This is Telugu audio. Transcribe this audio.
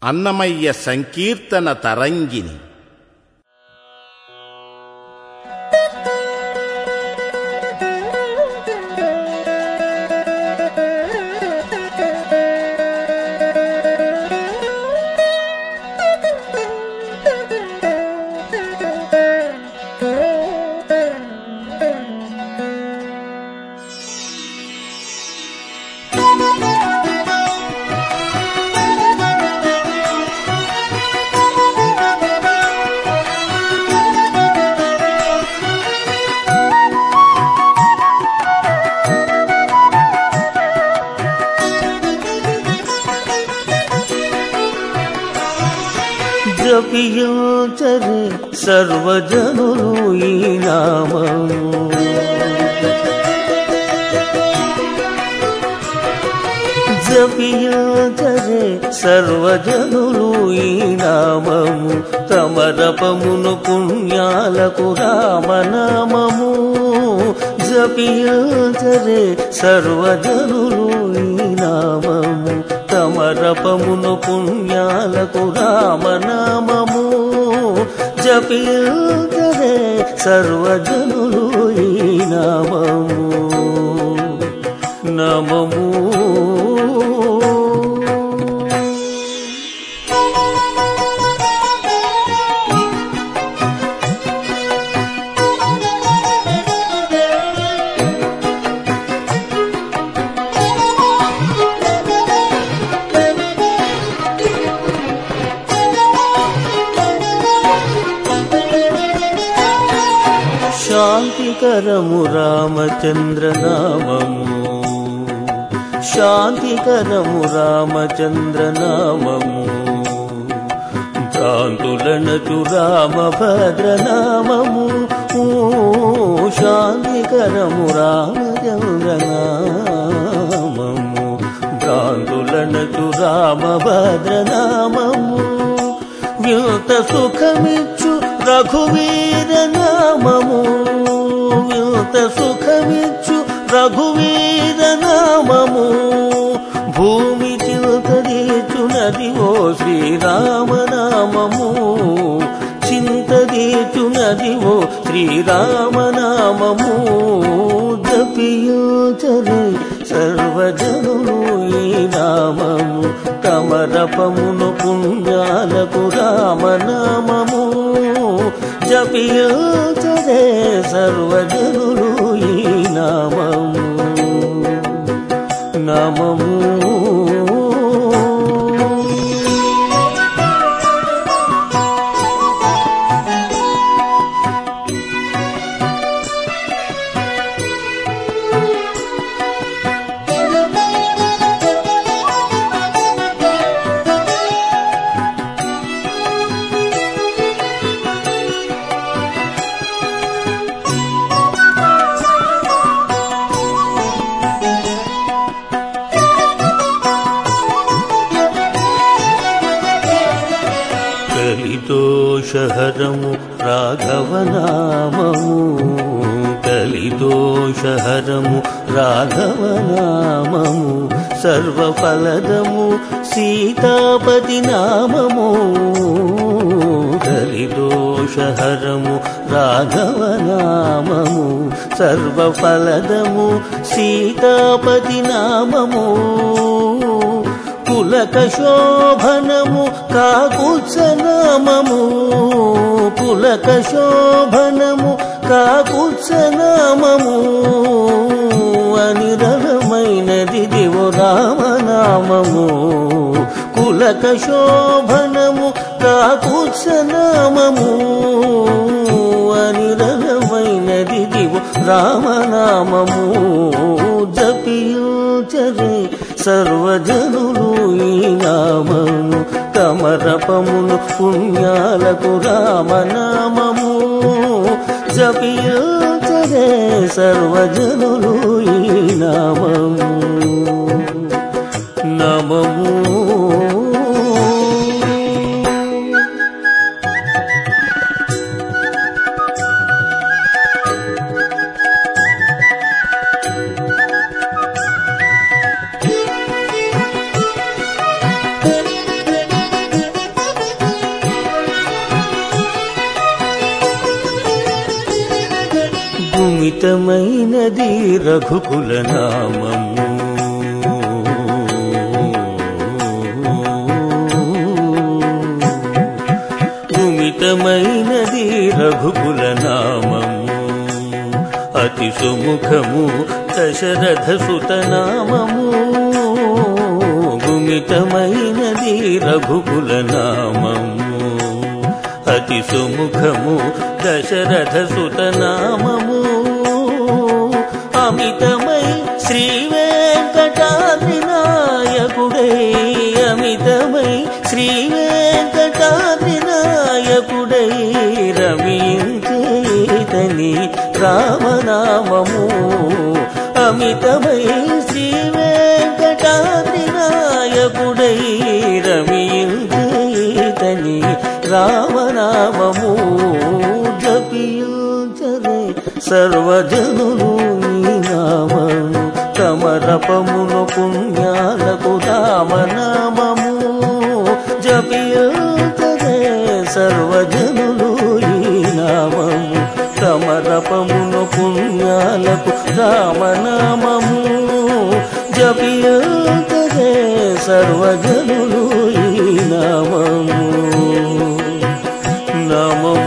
అన్నమయ్య సంకీర్తన తరంగిణి జపియోచరే సర్వజనులు ఈ నామము జపియోచరే సర్వజనులు ఈ నామము తమరపమును పుణ్యాలకు రామనామము జపియోచరే సర్వజనులు ఈ నామము తమరపమును పుణ్యాలకు రామనామము జపియోచరే సర్వజనులు ఈ నామము నమము శాంతికరము రామచంద్ర నామము శాంతికరము రామచంద్ర నామము భ్రాంతులనచు రామభద్ర నామము ఓ శాంతికరము రామచంద్ర నామము భ్రాంతులనచు రామభద్ర నామము వ్యూత సుఖమిచ్చు రఘువీర నామము వ్యూత సుఖమిచ్చు రఘువీర నామము భూమి చిలుతదీచునది ఓ శ్రీరామనామము చింతదీచునది ఓ శ్రీరామనామము జపియోచరే సర్వజనులు ఈ నామము తమరపమును పుణ్యాలకు రామనామము జపియోచరే సర్వజనులు ఈ నామము నామము కలిదోషహరము రాఘవనామము కలిదోషహరము రాఘవనామము సర్వఫలదము సీతాపతి నామము కలిదోషహరము రాఘవనామము సర్వఫలదము సీతాపతి నామము పులక శోభనము కాకుత్సనామము పులక శోభనము కాకుత్సనామము అనిరమైనది దివు రామనామము కులక శోభనము కాకుత్సనామము అనిరమైనది దివు రామనామము జపియోచరే సర్వజనులు ఈ నామము తమరపమును పుణ్యాలకు రామనామము జపియోచరే సర్వజనులు ఈ నామము నమము గుమితమైనది రఘుకుల నామము గుమితమైనది రఘుకుల నామము అతి సుముఖము దశరథ సుత నామము గుమితమైనది రఘుకుల నామము అతి సుముఖము దశరథ సుత నామము అమితమై శ్రీ వెంకటాద్రి నాయకుడై అమితమై శ్రీ వెంకటాద్రి నాయకుడై రమించేతని రామనామము అమితమై శ్రీ వెంకటాద్రి నాయకుడై రమించేతని రామనామము జపించరే సర్వజనులు ఈ నామము కమరపమును పుణ్యాలకు రామనామము జపించరే సర్వజనులు ఈ నామము కమరపమును పుణ్యాలకు రామనామము జపించరే సర్వజనులు ఈ నామము నామము